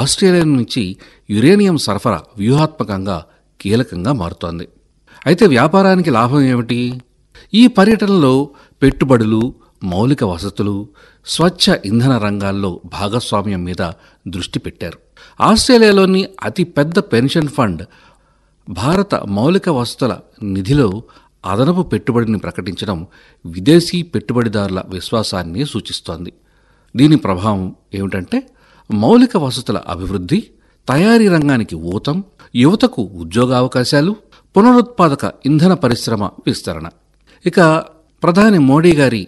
Australia నుంచి uranium సరఫరా వ్యూహాత్మకంగా కీలకంగా మారుతోంది అయితే వ్యాపారానికి లాభం ఏమిటి ఈ పర్యటనలో పెట్టుబడులు మౌలిక వసతులు స్వచ్ఛ ఇంధన రంగాల్లో భాగస్వామ్యం మీద దృష్టి పెట్టారు ఆస్ట్రేలియాలోని అతి పెద్ద పెన్షన్ ఫండ్ భారత మౌలిక వసతుల నిధిలో అదనపు పెట్టుబడిని ప్రకటించడం విదేశీ పెట్టుబడిదారుల విశ్వాసాన్ని సూచిస్తోంది దీని ప్రభావం ఏమిటంటే మౌలిక వసతుల అభివృద్ధి తయారీ రంగానికి ఊతం యువతకు ఉద్యోగావకాశాలు పునరుత్పాదక ఇంధన పరిశ్రమ విస్తరణ ఇక ప్రధాని మోడీ గారి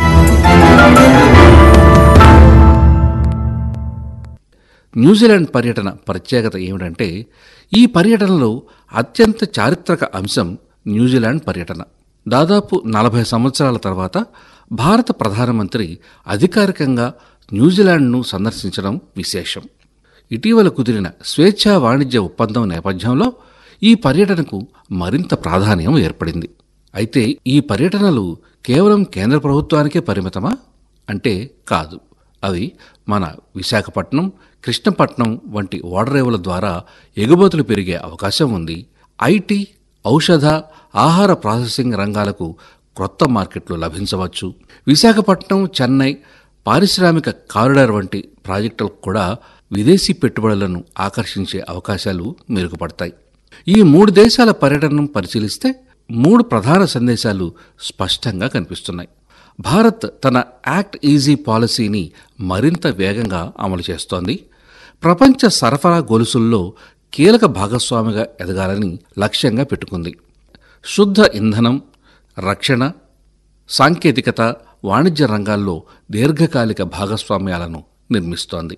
న్యూజిలాండ్ పర్యటన ప్రత్యేకత ఏమిటంటే ఈ పర్యటనలో అత్యంత చారిత్రక అంశం న్యూజిలాండ్ పర్యటన దాదాపు నలభై సంవత్సరాల తర్వాత భారత ప్రధానమంత్రి అధికారికంగా న్యూజిలాండ్ను సందర్శించడం విశేషం ఇటీవల కుదిరిన స్వేచ్ఛా వాణిజ్య ఒప్పందం నేపథ్యంలో ఈ పర్యటనకు మరింత ప్రాధాన్యం ఏర్పడింది అయితే ఈ పర్యటనలు కేవలం కేంద్ర ప్రభుత్వానికే పరిమితమా అంటే కాదు అవి మన విశాఖపట్నం కృష్ణపట్నం వంటి ఓడరేవుల ద్వారా ఎగుమతులు పెరిగే అవకాశం ఉంది ఐటీ ఔషధ ఆహార ప్రాసెసింగ్ రంగాలకు క్రొత్త మార్కెట్లు లభించవచ్చు విశాఖపట్నం చెన్నై పారిశ్రామిక కారిడార్ వంటి ప్రాజెక్టులకు కూడా విదేశీ పెట్టుబడులను ఆకర్షించే అవకాశాలు మెరుగుపడతాయి ఈ మూడు దేశాల పర్యటనను పరిశీలిస్తే మూడు ప్రధాన సందేశాలు స్పష్టంగా కనిపిస్తున్నాయి భారత్ తన యాక్ట్ ఈజీ పాలసీని మరింత వేగంగా అమలు చేస్తోంది ప్రపంచ సరఫరా గొలుసుల్లో కీలక భాగస్వామిగా ఎదగాలని లక్ష్యంగా పెట్టుకుంది శుద్ధ ఇంధనం రక్షణ సాంకేతికత వాణిజ్య రంగాల్లో దీర్ఘకాలిక భాగస్వామ్యాలను నిర్మిస్తోంది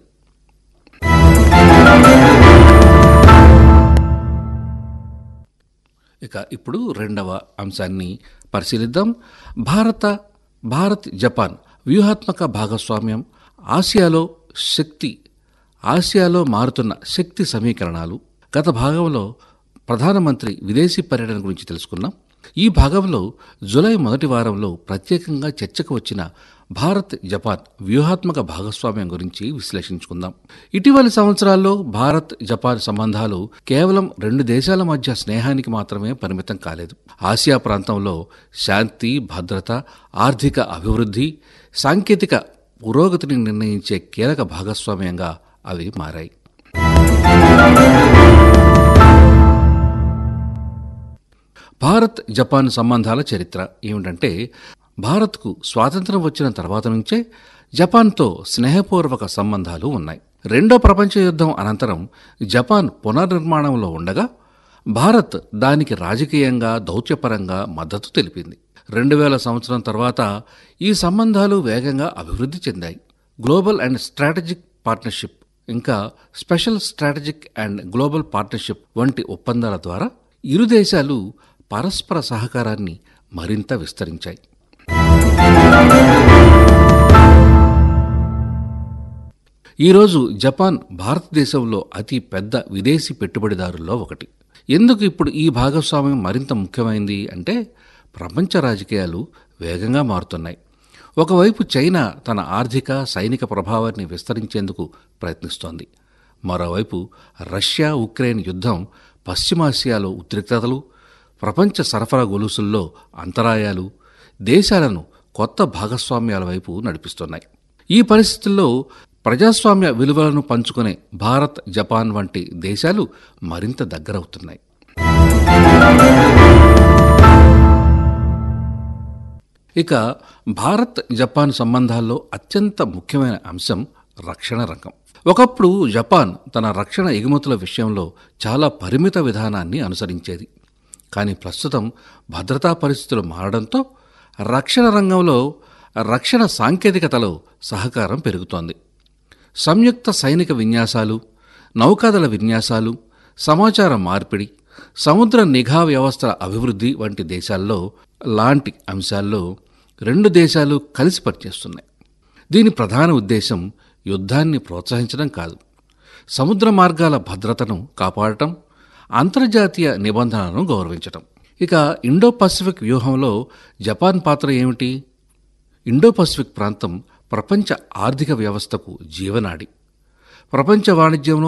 ఇక ఇప్పుడు రెండవ అంశాన్ని పరిశీలిద్దాం భారత భారత్ జపాన్ వ్యూహాత్మక భాగస్వామ్యం ఆసియాలో శక్తి ఆసియాలో మారుతున్న శక్తి సమీకరణాలు గత భాగంలో ప్రధానమంత్రి విదేశీ పర్యటన గురించి తెలుసుకున్నాం ఈ భాగంలో జులై మొదటి వారంలో ప్రత్యేకంగా చర్చకు వచ్చిన భారత్ జపాన్ వ్యూహాత్మక భాగస్వామ్యం గురించి విశ్లేషించుకుందాం ఇటీవలి సంవత్సరాల్లో భారత్ జపాన్ సంబంధాలు కేవలం రెండు దేశాల మధ్య స్నేహానికి మాత్రమే పరిమితం కాలేదు ఆసియా ప్రాంతంలో శాంతి భద్రత ఆర్థిక అభివృద్ధి సాంకేతిక పురోగతిని నిర్ణయించే కీలక భాగస్వామ్యంగా అవి మారాయి భారత్ జపాన్ సంబంధాల చరిత్ర ఏమిటంటే భారత్కు స్వాతంత్రం వచ్చిన తర్వాత నుంచే జపాన్తో స్నేహపూర్వక సంబంధాలు ఉన్నాయి రెండో ప్రపంచ యుద్ధం అనంతరం జపాన్ పునర్నిర్మాణంలో ఉండగా భారత్ దానికి రాజకీయంగా దౌత్యపరంగా మద్దతు తెలిపింది రెండు వేల సంవత్సరం తర్వాత ఈ సంబంధాలు వేగంగా అభివృద్ధి చెందాయి గ్లోబల్ అండ్ స్ట్రాటజిక్ పార్ట్నర్షిప్ ఇంకా special strategic and global partnership వంటి ఒప్పందాల ద్వారా ఇరు దేశాలు పరస్పర సహకారాన్ని మరింత విస్తరించాయి ఈరోజు జపాన్ భారతదేశంలో అతి పెద్ద విదేశీ పెట్టుబడిదారుల్లో ఒకటి ఎందుకు ఇప్పుడు ఈ భాగస్వామ్యం మరింత ముఖ్యమైంది అంటే ప్రపంచ రాజకీయాలు వేగంగా మారుతున్నాయి ఒకవైపు చైనా తన ఆర్థిక సైనిక ప్రభావాన్ని విస్తరించేందుకు ప్రయత్నిస్తోంది మరోవైపు రష్యా ఉక్రెయిన్ యుద్ధం పశ్చిమాసియాలో ఉద్రిక్తతలు ప్రపంచ సరఫరా గొలుసుల్లో అంతరాయాలు దేశాలను కొత్త భాగస్వామ్యాల వైపు నడిపిస్తున్నాయి ఈ పరిస్థితుల్లో ప్రజాస్వామ్య విలువలను పంచుకునే భారత్ జపాన్ వంటి దేశాలు మరింత దగ్గరవుతున్నాయి ఇక భారత్ జపాన్ సంబంధాల్లో అత్యంత ముఖ్యమైన అంశం రక్షణ రంగం ఒకప్పుడు జపాన్ తన రక్షణ ఎగుమతుల విషయంలో చాలా పరిమిత విధానాన్ని అనుసరించేది కానీ ప్రస్తుతం భద్రతా పరిస్థితులు మారడంతో రక్షణ రంగంలో రక్షణ సాంకేతికతలో సహకారం పెరుగుతోంది సంయుక్త సైనిక విన్యాసాలు నౌకాదళ విన్యాసాలు సమాచార మార్పిడి సముద్ర నిఘా వ్యవస్థల అభివృద్ధి వంటి దేశాల్లో లాంటి అంశాల్లో రెండు దేశాలు కలిసి పనిచేస్తున్నాయి దీని ప్రధాన ఉద్దేశం యుద్ధాన్ని ప్రోత్సహించడం కాదు సముద్ర మార్గాల భద్రతను కాపాడటం అంతర్జాతీయ నిబంధనలను గౌరవించటం ఇక ఇండో పసిఫిక్ వ్యూహంలో జపాన్ పాత్ర ఏమిటి ఇండో పసిఫిక్ ప్రాంతం ప్రపంచ ఆర్థిక వ్యవస్థకు జీవనాడి ప్రపంచ వాణిజ్యంలో